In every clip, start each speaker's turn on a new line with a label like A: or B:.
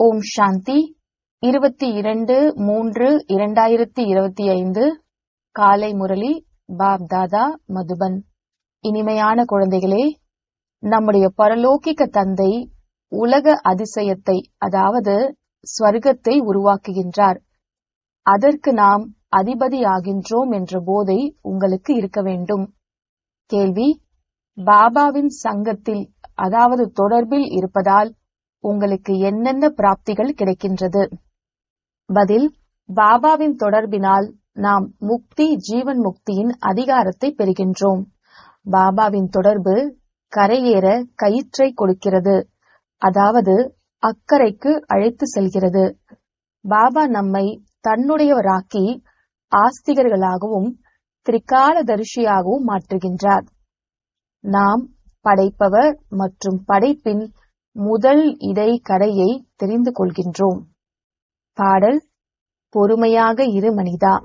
A: ஓம் சாந்தி இருபத்தி இரண்டு மூன்று இரண்டாயிரத்தி இருபத்தி ஐந்து காலை முரளி பாப் தாதா மதுபன் இனிமையான குழந்தைகளே நம்முடைய பரலோகிக தந்தை உலக அதிசயத்தை அதாவது ஸ்வர்க்கத்தை உருவாக்குகின்றார் அதற்கு நாம் அதிபதியாகின்றோம் என்ற போதை உங்களுக்கு இருக்க வேண்டும் கேள்வி பாபாவின் சங்கத்தில் அதாவது தொடர்பில் இருப்பதால் உங்களுக்கு என்னென்ன பிராப்திகள் கிடைக்கின்றது பதில் பாபாவின் தொடர்பினால் நாம் முக்தி ஜீவன் முக்தியின் அதிகாரத்தை பெறுகின்றோம் பாபாவின் தொடர்பு கரையேற கயிற்றை கொடுக்கிறது அதாவது அக்கறைக்கு அழைத்து செல்கிறது பாபா நம்மை தன்னுடையவராக்கி ஆஸ்திகர்களாகவும் திரிகாலதரிசியாகவும் மாற்றுகின்றார் நாம் படைப்பவர் மற்றும் படைப்பின் முதல் இடை கரையை தெரிந்து கொள்கின்றோம் பாடல் பொறுமையாக இரு மனிதா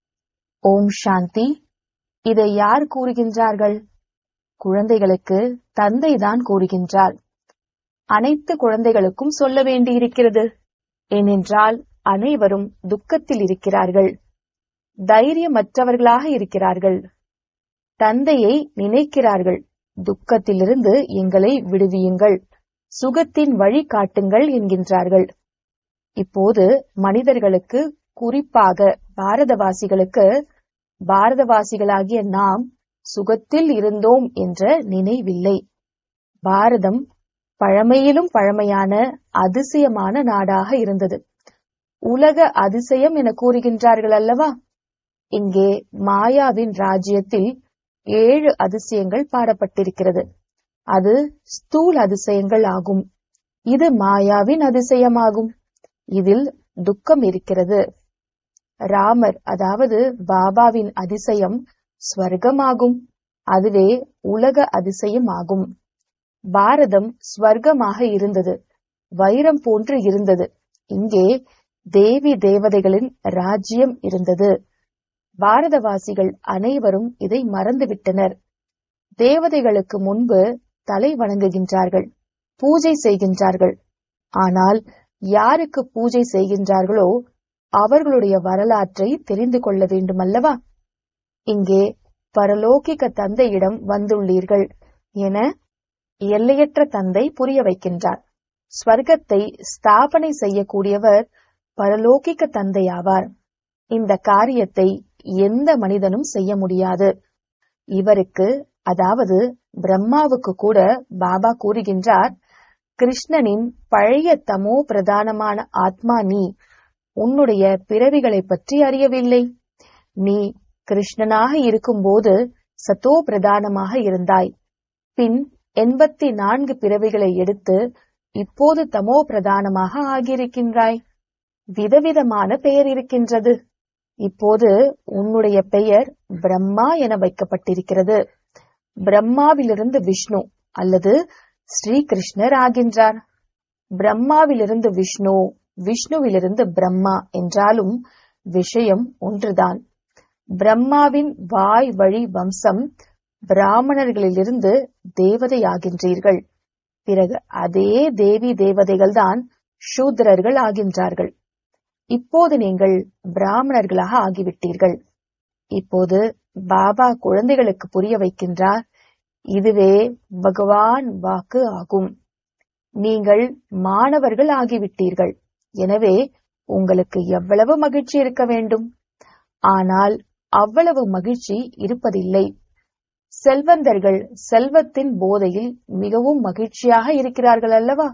A: ஓம் சாந்தி இதை யார் கூறுகின்றார்கள் குழந்தைகளுக்கு தந்தைதான் கூறுகின்றார் அனைத்து குழந்தைகளுக்கும் சொல்ல வேண்டியிருக்கிறது ஏனென்றால் அனைவரும் துக்கத்தில் இருக்கிறார்கள் தைரியமற்றவர்களாக இருக்கிறார்கள் தந்தையை நினைக்கிறார்கள் துக்கத்திலிருந்து எங்களை விடுவியுங்கள் சுகத்தின் வழி காட்டுங்கள் என்கின்றார்கள் இப்போது மனிதர்களுக்கு குறிப்பாக பாரதவாசிகளுக்கு பாரதவாசிகளாகிய நாம் சுகத்தில் இருந்தோம் என்ற நினைவில்லை பாரதம் பழமையிலும் பழமையான அதிசயமான நாடாக இருந்தது உலக அதிசயம் என கூறுகின்றார்கள் அல்லவா இங்கே மாயாவின் ராஜ்யத்தில் ஏழு அதிசயங்கள் பாடப்பட்டிருக்கிறது அது ஸ்தூல் அதிசயங்கள் ஆகும் இது மாயாவின் அதிசயமாகும் இதில் துக்கம் இருக்கிறது ராமர் அதாவது பாபாவின் அதிசயம் ஸ்வர்க்கமாகும் அதுவே உலக அதிசயம் ஆகும் பாரதம் ஸ்வர்க்கமாக இருந்தது வைரம் போன்று இருந்தது இங்கே தேவி தேவதைகளின் ராஜ்யம் இருந்தது பாரதவாசிகள் அனைவரும் இதை மறந்துவிட்டனர் தேவதைகளுக்கு முன்பு தலை வணங்குகின்றார்கள் பூஜை செய்கின்றார்கள் ஆனால் யாருக்கு பூஜை செய்கின்றார்களோ அவர்களுடைய வரலாற்றை தெரிந்து கொள்ள வேண்டுமல்லவா இங்கே பரலோகிக தந்தையிடம் வந்துள்ளீர்கள் என எல்லையற்ற தந்தை புரிய வைக்கின்றார் ஸ்வர்க்கத்தை ஸ்தாபனை செய்யக்கூடியவர் பரலோகிக தந்தையாவார் இந்த காரியத்தை எந்த மனிதனும் செய்ய முடியாது இவருக்கு அதாவது பிரம்மாவுக்கு கூட பாபா கூறுகின்றார் கிருஷ்ணனின் பழைய தமோ பிரதானமான ஆத்மா நீ உன்னுடைய பிறவிகளை பற்றி அறியவில்லை நீ கிருஷ்ணனாக இருக்கும்போது சத்தோ பிரதானமாக இருந்தாய் பின் எண்பத்தி நான்கு பிறவிகளை எடுத்து இப்போது தமோ பிரதானமாக ஆகியிருக்கின்றாய் விதவிதமான பெயர் இருக்கின்றது இப்போது உன்னுடைய பெயர் பிரம்மா என வைக்கப்பட்டிருக்கிறது பிரம்மாவிலிருந்து விஷ்ணு அல்லது ஸ்ரீகிருஷ்ணர் ஆகின்றார் பிரம்மாவிலிருந்து விஷ்ணு விஷ்ணுவிலிருந்து பிரம்மா என்றாலும் விஷயம் ஒன்றுதான் பிரம்மாவின் வாய் வழி வம்சம் பிராமணர்களிலிருந்து தேவதையாகின்றீர்கள் பிறகு அதே தேவி தேவதைகள்தான் சூத்திரர்கள் ஆகின்றார்கள் இப்போது நீங்கள் பிராமணர்களாக ஆகிவிட்டீர்கள் இப்போது பாபா குழந்தைகளுக்கு புரிய வைக்கின்றார் இதுவே பகவான் வாக்கு ஆகும் நீங்கள் மாணவர்கள் ஆகிவிட்டீர்கள் எனவே உங்களுக்கு எவ்வளவு மகிழ்ச்சி இருக்க வேண்டும் ஆனால் அவ்வளவு மகிழ்ச்சி இருப்பதில்லை செல்வந்தர்கள் செல்வத்தின் போதையில் மிகவும் மகிழ்ச்சியாக இருக்கிறார்கள் அல்லவா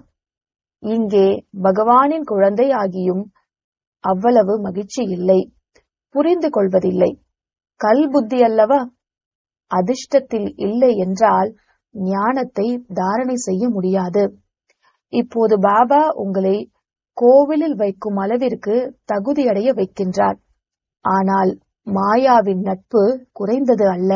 A: இங்கே பகவானின் குழந்தை ஆகியும் அவ்வளவு மகிழ்ச்சி இல்லை புரிந்து கொள்வதில்லை கல் புத்தி அல்லவா அதிர்ஷ்டத்தில் இல்லை என்றால் ஞானத்தை தாரணை செய்ய முடியாது இப்போது பாபா உங்களை கோவிலில் வைக்கும் அளவிற்கு தகுதியடைய வைக்கின்றார் ஆனால் மாயாவின் நட்பு குறைந்தது அல்ல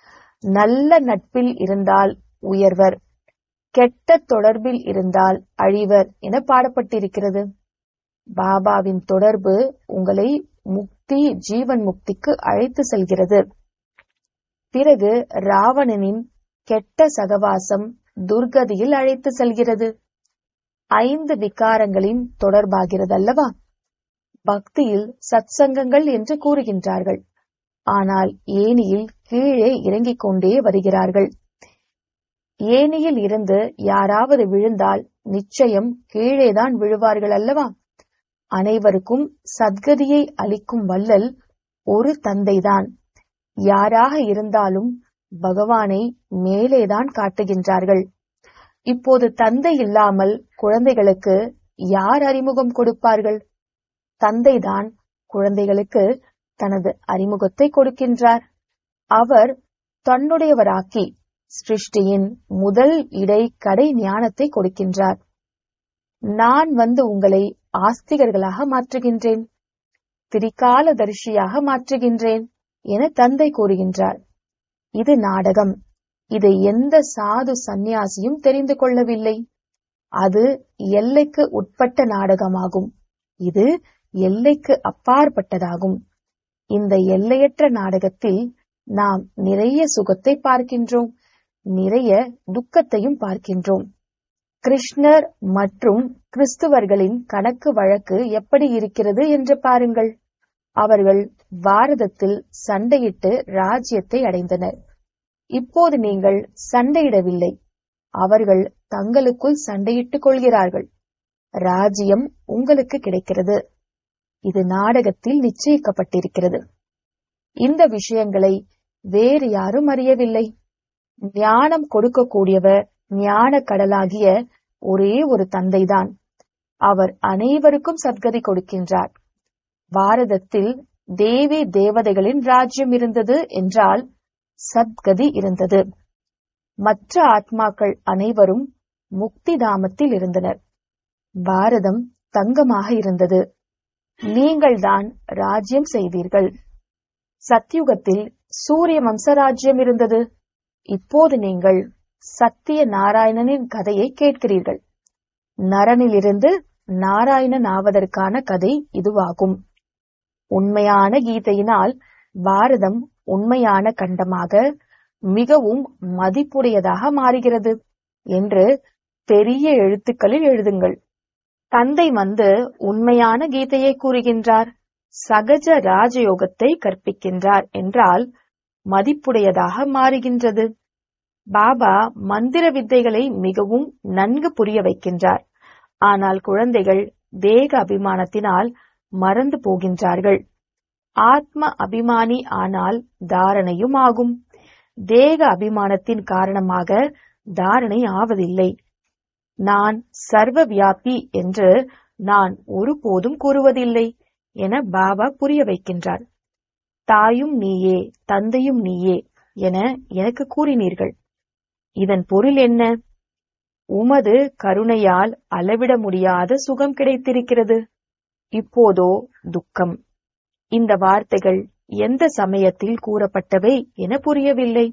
A: நல்ல நட்பில் இருந்தால் உயர்வர் கெட்ட தொடர்பில் இருந்தால் அழிவர் என பாடப்பட்டிருக்கிறது பாபாவின் தொடர்பு உங்களை முக்தி ஜீவன் முக்திக்கு அழைத்து செல்கிறது பிறகு ராவணனின் கெட்ட சகவாசம் துர்கதியில் அழைத்து செல்கிறது ஐந்து விகாரங்களின் தொடர்பாகிறதல்லவா பக்தியில் சத்சங்கங்கள் என்று கூறுகின்றார்கள் ஆனால் ஏனியில் கீழே இறங்கிக் கொண்டே வருகிறார்கள் ஏனியில் இருந்து யாராவது விழுந்தால் நிச்சயம் கீழேதான் விழுவார்கள் அல்லவா அனைவருக்கும் சத்கதியை அளிக்கும் வல்லல் ஒரு தந்தைதான் யாராக இருந்தாலும் பகவானை மேலேதான் காட்டுகின்றார்கள் இப்போது தந்தை இல்லாமல் குழந்தைகளுக்கு யார் அறிமுகம் கொடுப்பார்கள் தந்தைதான் குழந்தைகளுக்கு தனது அறிமுகத்தை கொடுக்கின்றார் அவர் தன்னுடையவராக்கி சிருஷ்டியின் முதல் இடை கடை ஞானத்தை கொடுக்கின்றார் நான் வந்து உங்களை ஆஸ்திகர்களாக மாற்றுகின்றேன் திரிகால தரிசியாக மாற்றுகின்றேன் என தந்தை கூறுகின்றார் இது நாடகம் இதை எந்த சாது சந்நியாசியும் தெரிந்து கொள்ளவில்லை அது எல்லைக்கு உட்பட்ட நாடகமாகும் இது எல்லைக்கு அப்பாற்பட்டதாகும் இந்த எல்லையற்ற நாடகத்தில் நாம் நிறைய சுகத்தை பார்க்கின்றோம் நிறைய துக்கத்தையும் பார்க்கின்றோம் கிருஷ்ணர் மற்றும் கிறிஸ்துவர்களின் கணக்கு வழக்கு எப்படி இருக்கிறது என்று பாருங்கள் அவர்கள் பாரதத்தில் சண்டையிட்டு ராஜ்யத்தை அடைந்தனர் இப்போது நீங்கள் சண்டையிடவில்லை அவர்கள் தங்களுக்குள் சண்டையிட்டுக் கொள்கிறார்கள் ராஜ்யம் உங்களுக்கு கிடைக்கிறது இது நாடகத்தில் நிச்சயிக்கப்பட்டிருக்கிறது இந்த விஷயங்களை வேறு யாரும் அறியவில்லை ஞானம் கொடுக்கக்கூடியவர் ஞான கடலாகிய ஒரே ஒரு தந்தைதான் அவர் அனைவருக்கும் சத்கதி கொடுக்கின்றார் பாரதத்தில் தேவி தேவதைகளின் ராஜ்யம் இருந்தது என்றால் சத்கதி இருந்தது மற்ற ஆத்மாக்கள் அனைவரும் முக்தி தாமத்தில் இருந்தனர் பாரதம் தங்கமாக இருந்தது நீங்கள்தான் ராஜ்யம் செய்தீர்கள் சத்யுகத்தில் சூரிய வம்சராஜ்யம் இருந்தது இப்போது நீங்கள் சத்திய நாராயணனின் கதையை கேட்கிறீர்கள் நரனிலிருந்து நாராயணன் ஆவதற்கான கதை இதுவாகும் உண்மையான கீதையினால் பாரதம் உண்மையான கண்டமாக மிகவும் மதிப்புடையதாக மாறுகிறது என்று பெரிய எழுத்துக்களில் எழுதுங்கள் தந்தை வந்து உண்மையான கீதையை கூறுகின்றார் சகஜ ராஜயோகத்தை கற்பிக்கின்றார் என்றால் மதிப்புடையதாக மாறுகின்றது பாபா மந்திர வித்தைகளை மிகவும் நன்கு புரிய வைக்கின்றார் ஆனால் குழந்தைகள் தேக அபிமானத்தினால் மறந்து போகின்றார்கள் ஆத்ம அபிமானி ஆனால் தாரணையும் ஆகும் தேக அபிமானத்தின் காரணமாக தாரணை ஆவதில்லை நான் சர்வ வியாபி என்று நான் ஒருபோதும் கூறுவதில்லை என பாபா புரிய வைக்கின்றார் தாயும் நீயே தந்தையும் நீயே என எனக்கு கூறினீர்கள் இதன் பொருள் என்ன உமது கருணையால் அளவிட முடியாத சுகம் கிடைத்திருக்கிறது இப்போதோ துக்கம் இந்த வார்த்தைகள் எந்த சமயத்தில் கூறப்பட்டவை என புரியவில்லை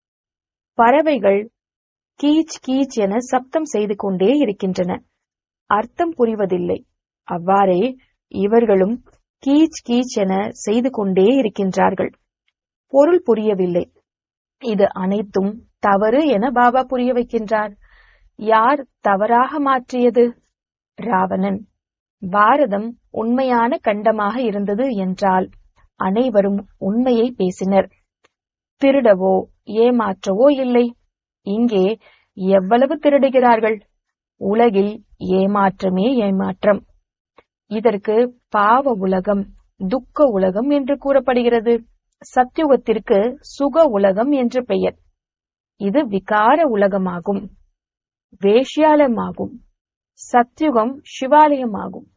A: பறவைகள் கீச் கீச் என சப்தம் செய்து கொண்டே இருக்கின்றன அர்த்தம் புரிவதில்லை அவ்வாறே இவர்களும் கீச் கீச் என செய்து கொண்டே இருக்கின்றார்கள் பொருள் புரியவில்லை இது அனைத்தும் தவறு என பாபா புரிய வைக்கின்றார் யார் தவறாக மாற்றியது ராவணன் பாரதம் உண்மையான கண்டமாக இருந்தது என்றால் அனைவரும் உண்மையை பேசினர் திருடவோ ஏமாற்றவோ இல்லை இங்கே எவ்வளவு திருடுகிறார்கள் உலகில் ஏமாற்றமே ஏமாற்றம் இதற்கு பாவ உலகம் துக்க உலகம் என்று கூறப்படுகிறது சத்யுகத்திற்கு சுக உலகம் என்று பெயர் இது விகார உலகமாகும் வேஷ்யாலயமாகும் சத்யுகம் சிவாலயமாகும்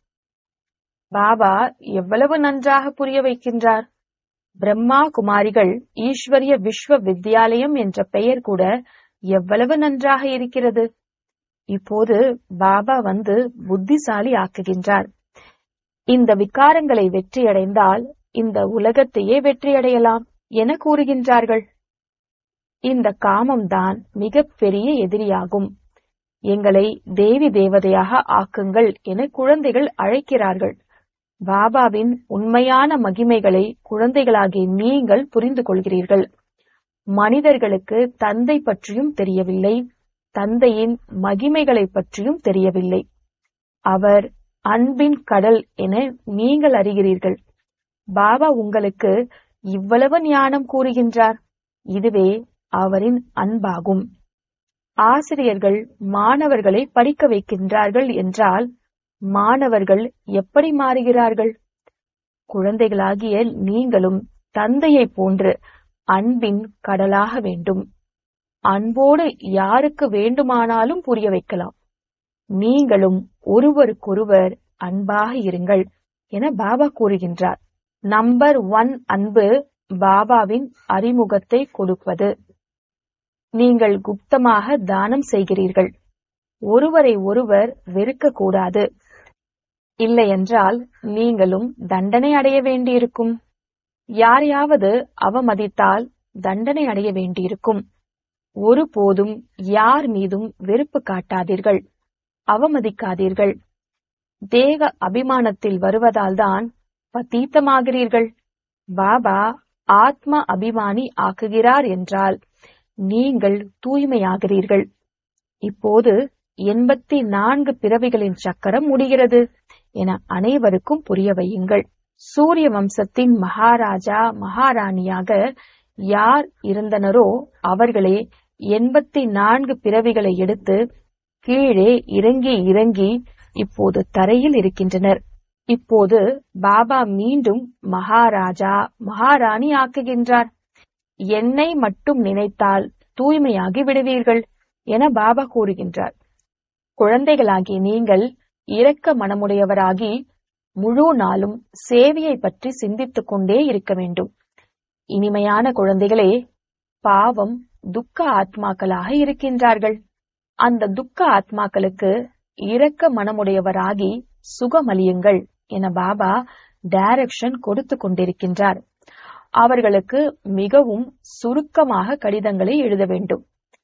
A: பாபா எவ்வளவு நன்றாக புரிய வைக்கின்றார் பிரம்மா குமாரிகள் ஈஸ்வரிய விஸ்வ வித்யாலயம் என்ற பெயர் கூட எவ்வளவு நன்றாக இருக்கிறது இப்போது பாபா வந்து புத்திசாலி ஆக்குகின்றார் இந்த விகாரங்களை வெற்றியடைந்தால் இந்த உலகத்தையே வெற்றியடையலாம் என கூறுகின்றார்கள் இந்த காமம்தான் மிகப்பெரிய எதிரியாகும் எங்களை தேவி தேவதையாக ஆக்குங்கள் என குழந்தைகள் அழைக்கிறார்கள் பாபாவின் உண்மையான மகிமைகளை குழந்தைகளாகிய நீங்கள் புரிந்து கொள்கிறீர்கள் மனிதர்களுக்கு தந்தை பற்றியும் தெரியவில்லை தந்தையின் மகிமைகளை பற்றியும் தெரியவில்லை அவர் அன்பின் கடல் என நீங்கள் அறிகிறீர்கள் பாபா உங்களுக்கு இவ்வளவு ஞானம் கூறுகின்றார் இதுவே அவரின் அன்பாகும் ஆசிரியர்கள் மாணவர்களை படிக்க வைக்கின்றார்கள் என்றால் மாணவர்கள் எப்படி மாறுகிறார்கள் குழந்தைகளாகிய நீங்களும் தந்தையை போன்று அன்பின் கடலாக வேண்டும் அன்போடு யாருக்கு வேண்டுமானாலும் புரிய வைக்கலாம் நீங்களும் ஒருவருக்கொருவர் அன்பாக இருங்கள் என பாபா கூறுகின்றார் நம்பர் ஒன் அன்பு பாபாவின் அறிமுகத்தை கொடுப்பது நீங்கள் குப்தமாக தானம் செய்கிறீர்கள் ஒருவரை ஒருவர் வெறுக்கக்கூடாது இல்லையென்றால் நீங்களும் தண்டனை அடைய வேண்டியிருக்கும் யாரையாவது அவமதித்தால் தண்டனை அடைய வேண்டியிருக்கும் ஒருபோதும் யார் மீதும் வெறுப்பு காட்டாதீர்கள் அவமதிக்காதீர்கள் தேக அபிமானத்தில் வருவதால்தான் பத்தீத்தமாகிறீர்கள் பாபா ஆத்ம அபிமானி ஆக்குகிறார் என்றால் நீங்கள் தூய்மையாகிறீர்கள் இப்போது எண்பத்தி நான்கு பிறவிகளின் சக்கரம் முடிகிறது என அனைவருக்கும் புரிய வையுங்கள் சூரிய வம்சத்தின் மகாராஜா மகாராணியாக யார் இருந்தனரோ அவர்களே எண்பத்தி நான்கு பிறவிகளை எடுத்து கீழே இறங்கி இறங்கி இப்போது தரையில் இருக்கின்றனர் இப்போது பாபா மீண்டும் மகாராஜா மகாராணி ஆக்குகின்றார் என்னை மட்டும் நினைத்தால் தூய்மையாகி விடுவீர்கள் என பாபா கூறுகின்றார் குழந்தைகளாகி நீங்கள் இரக்க மனமுடையவராகி முழு நாளும் சேவையை பற்றி சிந்தித்துக் கொண்டே இருக்க வேண்டும் இனிமையான குழந்தைகளே பாவம் துக்க ஆத்மாக்களாக இருக்கின்றார்கள் அந்த துக்க ஆத்மாக்களுக்கு இரக்க மனமுடையவராகி சுகமளியுங்கள் என பாபா டைரக்ஷன் கொடுத்து கொண்டிருக்கின்றார் அவர்களுக்கு மிகவும் சுருக்கமாக கடிதங்களை எழுத வேண்டும்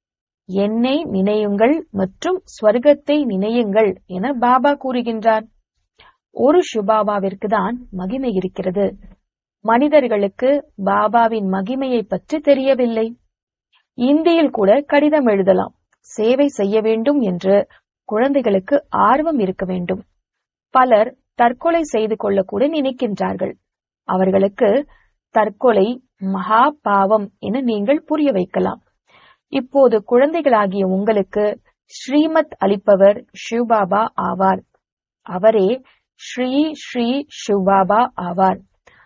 A: என்னை நினையுங்கள் மற்றும் ஸ்வர்க்கத்தை நினையுங்கள் என பாபா கூறுகின்றார் ஒரு சுபாபாவிற்கு தான் மகிமை இருக்கிறது மனிதர்களுக்கு பாபாவின் மகிமையை பற்றி தெரியவில்லை இந்தியில் கூட கடிதம் எழுதலாம் சேவை செய்ய வேண்டும் என்று குழந்தைகளுக்கு ஆர்வம் இருக்க வேண்டும் பலர் தற்கொலை செய்து கொள்ள கூட நினைக்கின்றார்கள் அவர்களுக்கு தற்கொலை மகா பாவம் என நீங்கள் புரிய வைக்கலாம் இப்போது குழந்தைகளாகிய உங்களுக்கு ஸ்ரீமத் அளிப்பவர் சிவபாபா ஆவார் அவரே ஸ்ரீ ஸ்ரீ சிவபாபா ஆவார்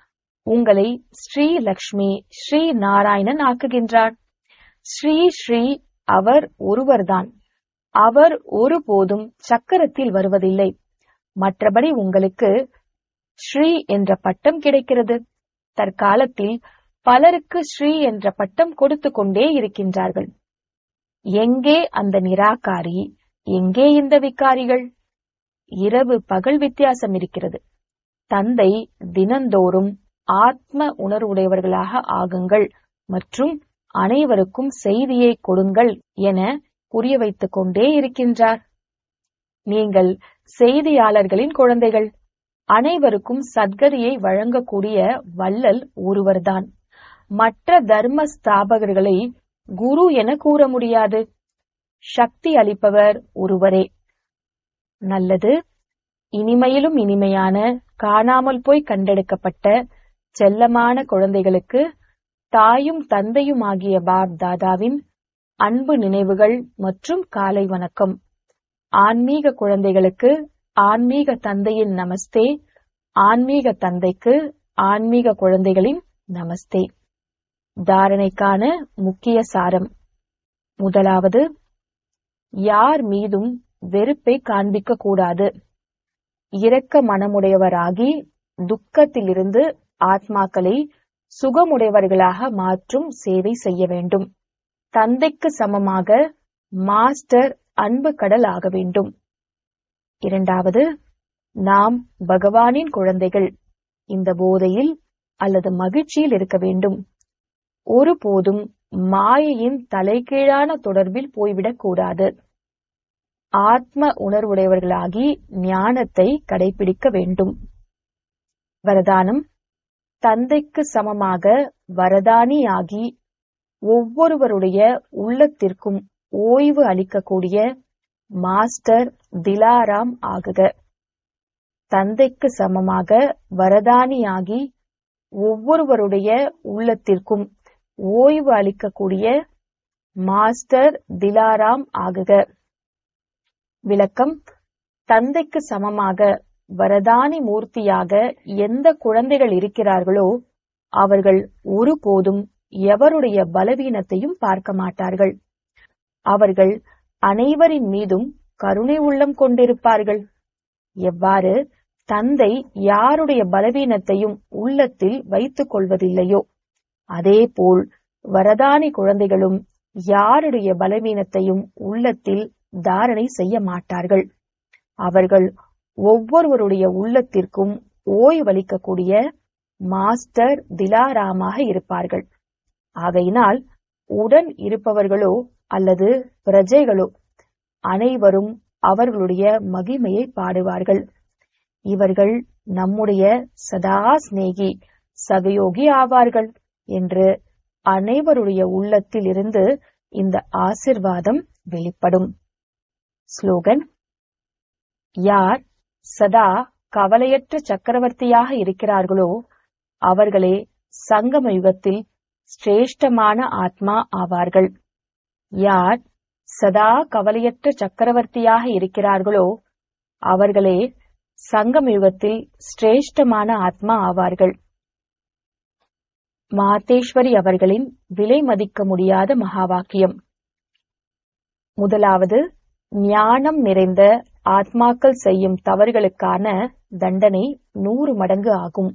A: உங்களை ஸ்ரீ லக்ஷ்மி ஸ்ரீ நாராயணன் ஆக்குகின்றார் ஸ்ரீ ஸ்ரீ அவர் ஒருவர்தான் அவர் ஒருபோதும் சக்கரத்தில் வருவதில்லை மற்றபடி உங்களுக்கு ஸ்ரீ என்ற பட்டம் கிடைக்கிறது தற்காலத்தில் பலருக்கு ஸ்ரீ என்ற பட்டம் கொடுத்து கொண்டே இருக்கின்றார்கள் எங்கே அந்த நிராகாரி எங்கே இந்த விகாரிகள் இரவு பகல் வித்தியாசம் இருக்கிறது தந்தை தினந்தோறும் ஆத்ம உணர்வுடையவர்களாக ஆகுங்கள் மற்றும் அனைவருக்கும் செய்தியை கொடுங்கள் என புரிய வைத்துக் கொண்டே இருக்கின்றார் நீங்கள் செய்தியாளர்களின் குழந்தைகள் அனைவருக்கும் சத்கதியை வழங்கக்கூடிய வள்ளல் ஒருவர்தான் மற்ற தர்ம ஸ்தாபகர்களை குரு என கூற முடியாது சக்தி அளிப்பவர் ஒருவரே நல்லது இனிமையிலும் இனிமையான காணாமல் போய் கண்டெடுக்கப்பட்ட செல்லமான குழந்தைகளுக்கு தாயும் தந்தையும் ஆகிய பாப் தாதாவின் அன்பு நினைவுகள் மற்றும் காலை வணக்கம் ஆன்மீக குழந்தைகளுக்கு ஆன்மீக தந்தையின் நமஸ்தே ஆன்மீக தந்தைக்கு ஆன்மீக குழந்தைகளின் நமஸ்தே தாரணைக்கான முக்கிய சாரம் முதலாவது யார் மீதும் வெறுப்பை காண்பிக்க கூடாது இரக்க மனமுடையவராகி துக்கத்திலிருந்து ஆத்மாக்களை சுகமுடையவர்களாக மாற்றும் சேவை செய்ய வேண்டும் தந்தைக்கு சமமாக மாஸ்டர் அன்பு கடல் ஆக வேண்டும் இரண்டாவது நாம் பகவானின் குழந்தைகள் இந்த போதையில் அல்லது மகிழ்ச்சியில் இருக்க வேண்டும் ஒருபோதும் மாயையின் தலைகீழான தொடர்பில் போய்விடக் கூடாது ஆத்ம உணர்வுடையவர்களாகி ஞானத்தை கடைபிடிக்க வேண்டும் வரதானம் தந்தைக்கு சமமாக வரதானியாகி ஒவ்வொருவருடைய உள்ளத்திற்கும் ஓய்வு அளிக்கக்கூடிய மாஸ்டர் திலாராம் ஆகுக தந்தைக்கு சமமாக வரதானியாகி ஒவ்வொருவருடைய உள்ளத்திற்கும் ஓய்வு அளிக்கக்கூடிய மாஸ்டர் திலாராம் ஆகுக விளக்கம் தந்தைக்கு சமமாக வரதானி மூர்த்தியாக எந்த குழந்தைகள் இருக்கிறார்களோ அவர்கள் ஒருபோதும் எவருடைய பலவீனத்தையும் பார்க்க மாட்டார்கள் அவர்கள் அனைவரின் மீதும் கருணை உள்ளம் கொண்டிருப்பார்கள் எவ்வாறு தந்தை யாருடைய பலவீனத்தையும் உள்ளத்தில் வைத்துக் கொள்வதில்லையோ அதேபோல் வரதானி குழந்தைகளும் யாருடைய பலவீனத்தையும் உள்ளத்தில் தாரணை செய்ய மாட்டார்கள் அவர்கள் ஒவ்வொருவருடைய உள்ளத்திற்கும் ஓய்வளிக்கக்கூடிய மாஸ்டர் திலாராமாக இருப்பார்கள் ஆகையினால் உடன் இருப்பவர்களோ அல்லது பிரஜைகளோ அனைவரும் அவர்களுடைய மகிமையை பாடுவார்கள் இவர்கள் நம்முடைய சதா சிநேகி சகயோகி ஆவார்கள் என்று அனைவருடைய உள்ளத்தில் இருந்து இந்த ஆசிர்வாதம் வெளிப்படும் ஸ்லோகன் யார் சதா கவலையற்ற சக்கரவர்த்தியாக இருக்கிறார்களோ அவர்களே சங்கம யுகத்தில் சிரேஷ்டமான ஆத்மா ஆவார்கள் யார் சதா கவலையற்ற சக்கரவர்த்தியாக இருக்கிறார்களோ அவர்களே சங்கம யுகத்தில் சிரேஷ்டமான ஆத்மா ஆவார்கள் மாதேஸ்வரி அவர்களின் விலை மதிக்க முடியாத மகா வாக்கியம் முதலாவது ஞானம் நிறைந்த ஆத்மாக்கள் செய்யும் தவறுகளுக்கான தண்டனை நூறு மடங்கு ஆகும்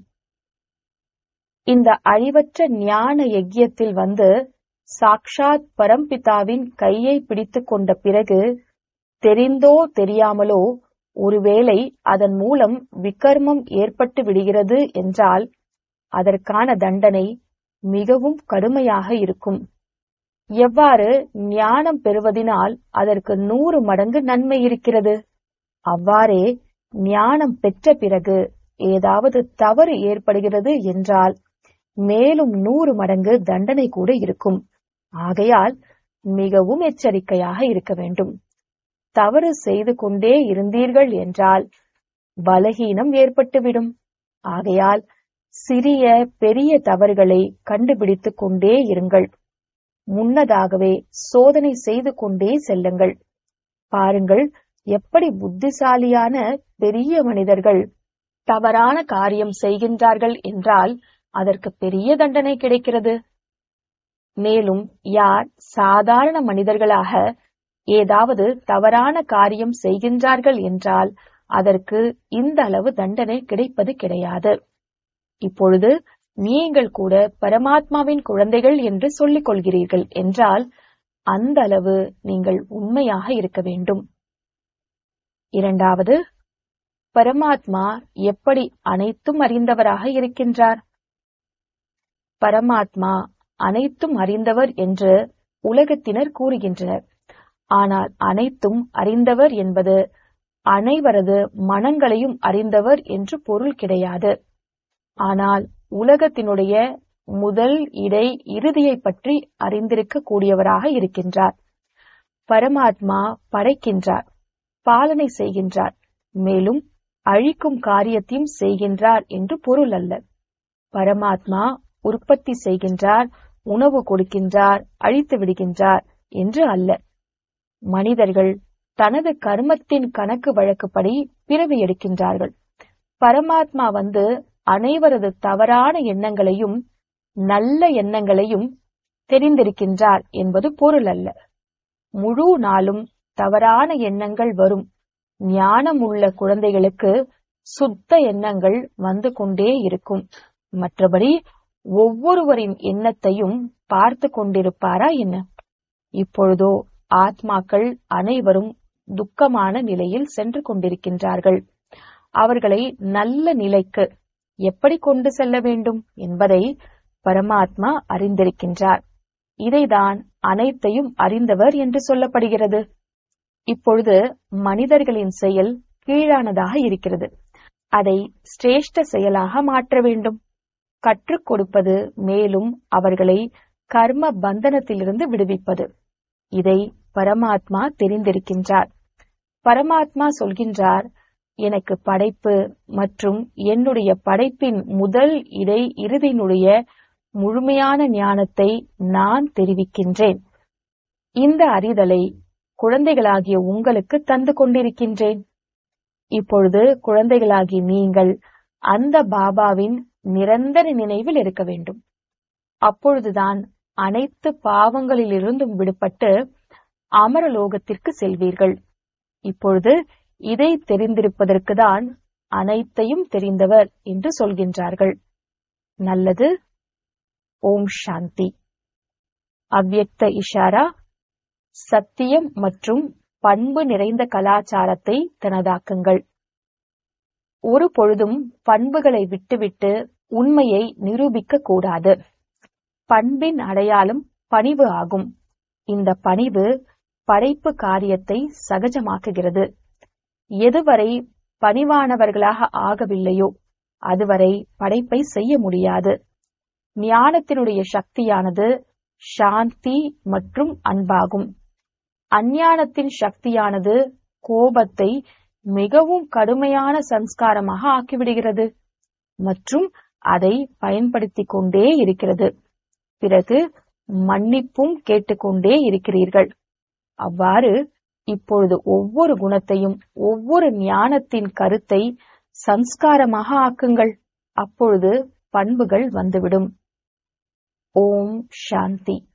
A: இந்த அழிவற்ற ஞான யஜ்யத்தில் வந்து சாக்ஷாத் பரம்பிதாவின் கையை பிடித்துக் கொண்ட பிறகு தெரிந்தோ தெரியாமலோ ஒருவேளை அதன் மூலம் விகர்மம் ஏற்பட்டு விடுகிறது என்றால் அதற்கான தண்டனை மிகவும் கடுமையாக இருக்கும் எவ்வாறு ஞானம் பெறுவதினால் அதற்கு நூறு மடங்கு நன்மை இருக்கிறது அவ்வாறே ஞானம் பெற்ற பிறகு ஏதாவது தவறு ஏற்படுகிறது என்றால் மேலும் நூறு மடங்கு தண்டனை கூட இருக்கும் ஆகையால் மிகவும் எச்சரிக்கையாக இருக்க வேண்டும் தவறு செய்து கொண்டே இருந்தீர்கள் என்றால் பலகீனம் ஏற்பட்டுவிடும் ஆகையால் சிறிய பெரிய தவறுகளை கண்டுபிடித்துக் கொண்டே இருங்கள் முன்னதாகவே சோதனை செய்து கொண்டே செல்லுங்கள் பாருங்கள் எப்படி புத்திசாலியான பெரிய மனிதர்கள் தவறான காரியம் செய்கின்றார்கள் என்றால் அதற்கு பெரிய தண்டனை கிடைக்கிறது மேலும் யார் சாதாரண மனிதர்களாக ஏதாவது தவறான காரியம் செய்கின்றார்கள் என்றால் அதற்கு இந்த அளவு தண்டனை கிடைப்பது கிடையாது இப்பொழுது நீங்கள் கூட பரமாத்மாவின் குழந்தைகள் என்று சொல்லிக் கொள்கிறீர்கள் என்றால் அந்த அளவு நீங்கள் உண்மையாக இருக்க வேண்டும் இரண்டாவது பரமாத்மா எப்படி அனைத்தும் அறிந்தவராக இருக்கின்றார் பரமாத்மா அனைத்தும் அறிந்தவர் என்று உலகத்தினர் கூறுகின்றனர் ஆனால் அனைத்தும் அறிந்தவர் என்பது அனைவரது மனங்களையும் அறிந்தவர் என்று பொருள் கிடையாது ஆனால் உலகத்தினுடைய முதல் இடை இறுதியை பற்றி அறிந்திருக்க கூடியவராக இருக்கின்றார் பரமாத்மா படைக்கின்றார் பாலனை செய்கின்றார் மேலும் அழிக்கும் காரியத்தையும் செய்கின்றார் என்று பொருள் அல்ல பரமாத்மா உற்பத்தி செய்கின்றார் உணவு கொடுக்கின்றார் அழித்து விடுகின்றார் என்று அல்ல மனிதர்கள் தனது கர்மத்தின் கணக்கு வழக்குப்படி பிறவி எடுக்கின்றார்கள் பரமாத்மா வந்து அனைவரது தவறான எண்ணங்களையும் நல்ல எண்ணங்களையும் தெரிந்திருக்கின்றார் என்பது பொருள் அல்ல முழு நாளும் தவறான எண்ணங்கள் வரும் ஞானம் உள்ள குழந்தைகளுக்கு சுத்த எண்ணங்கள் வந்து கொண்டே இருக்கும் மற்றபடி ஒவ்வொருவரின் எண்ணத்தையும் பார்த்து கொண்டிருப்பாரா என்ன இப்பொழுதோ ஆத்மாக்கள் அனைவரும் துக்கமான நிலையில் சென்று கொண்டிருக்கின்றார்கள் அவர்களை நல்ல நிலைக்கு எப்படி கொண்டு செல்ல வேண்டும் என்பதை பரமாத்மா அறிந்திருக்கின்றார் இதைதான் அனைத்தையும் அறிந்தவர் என்று சொல்லப்படுகிறது இப்பொழுது மனிதர்களின் செயல் கீழானதாக இருக்கிறது அதை சிரேஷ்ட செயலாக மாற்ற வேண்டும் கற்றுக் கொடுப்பது மேலும் அவர்களை கர்ம பந்தனத்திலிருந்து விடுவிப்பது இதை பரமாத்மா தெரிந்திருக்கின்றார் பரமாத்மா சொல்கின்றார் எனக்கு படைப்பு மற்றும் என்னுடைய படைப்பின் முதல் இடை இறுதியினுடைய முழுமையான ஞானத்தை நான் தெரிவிக்கின்றேன் இந்த அறிதலை குழந்தைகளாகிய உங்களுக்கு தந்து கொண்டிருக்கின்றேன் இப்பொழுது குழந்தைகளாகி நீங்கள் அந்த பாபாவின் நிரந்தர நினைவில் இருக்க வேண்டும் அப்பொழுதுதான் அனைத்து பாவங்களிலிருந்தும் விடுபட்டு அமரலோகத்திற்கு செல்வீர்கள் இப்பொழுது இதை தெரிந்திருப்பதற்கு தான் அனைத்தையும் தெரிந்தவர் என்று சொல்கின்றார்கள் நல்லது ஓம் சாந்தி அவ்யக்த இஷாரா சத்தியம் மற்றும் பண்பு நிறைந்த கலாச்சாரத்தை தனதாக்குங்கள் ஒரு பொழுதும் பண்புகளை விட்டுவிட்டு உண்மையை நிரூபிக்க கூடாது பண்பின் அடையாளம் பணிவு ஆகும் இந்த பணிவு படைப்பு காரியத்தை சகஜமாக்குகிறது எதுவரை பணிவானவர்களாக ஆகவில்லையோ அதுவரை படைப்பை செய்ய முடியாது ஞானத்தினுடைய சக்தியானது சாந்தி மற்றும் அன்பாகும் அஞ்ஞானத்தின் சக்தியானது கோபத்தை மிகவும் கடுமையான சம்ஸ்காரமாக ஆக்கிவிடுகிறது மற்றும் அதை பயன்படுத்திக் கொண்டே இருக்கிறது பிறகு மன்னிப்பும் கேட்டுக்கொண்டே இருக்கிறீர்கள் அவ்வாறு இப்பொழுது ஒவ்வொரு குணத்தையும் ஒவ்வொரு ஞானத்தின் கருத்தை சம்ஸ்காரமாக ஆக்குங்கள் அப்பொழுது பண்புகள் வந்துவிடும் ஓம் சாந்தி